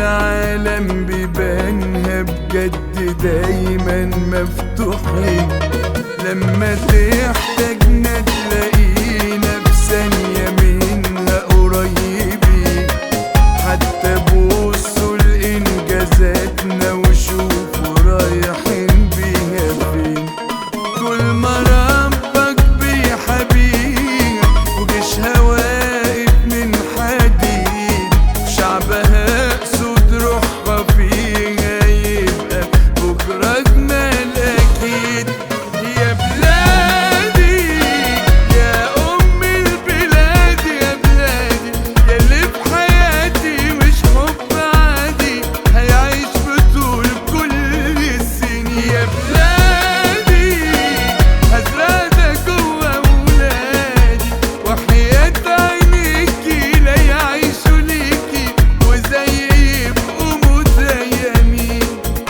العالم بيبانها بجد دايما مفتوحين لما تحتاجنا تلاقينا بثانية منها قريبين حتى بصوا لإنجازاتنا وشوفوا رايحين بيها فين طول ما ربك بيحبيها وجيشها واقف من حديد شعبها أسود روحها فيها يبقى بكرة أجمل أكيد يا بلادي يا أم البلاد يا بلادي يا اللي في حياتي مش حب عادي هيعيش بطول كل السنين يا بلادي هزرعها جوا ولادي وحياة عينيكي لا يعيشوا ليكي وزي يبقوا متيمين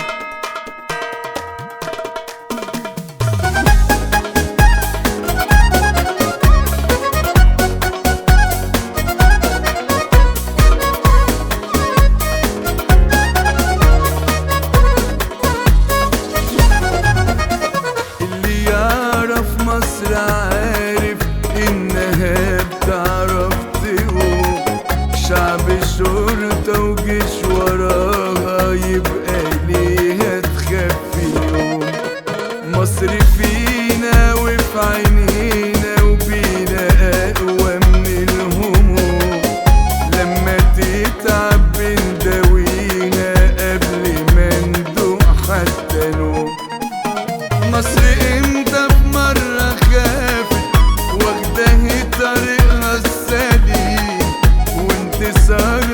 اللي يعرف مصر عارف انها بتعرف تقوم شعب شرطة وجيش وراها يبقى ليها تخفي يوم مصر فينا وفي عينينا وبينا اقوى من الهموم لما تتعب بنداوينا قبل ما ندوق حتى نوم مصر امتى في مرة خافت واخداه طريقها السليم وانتصار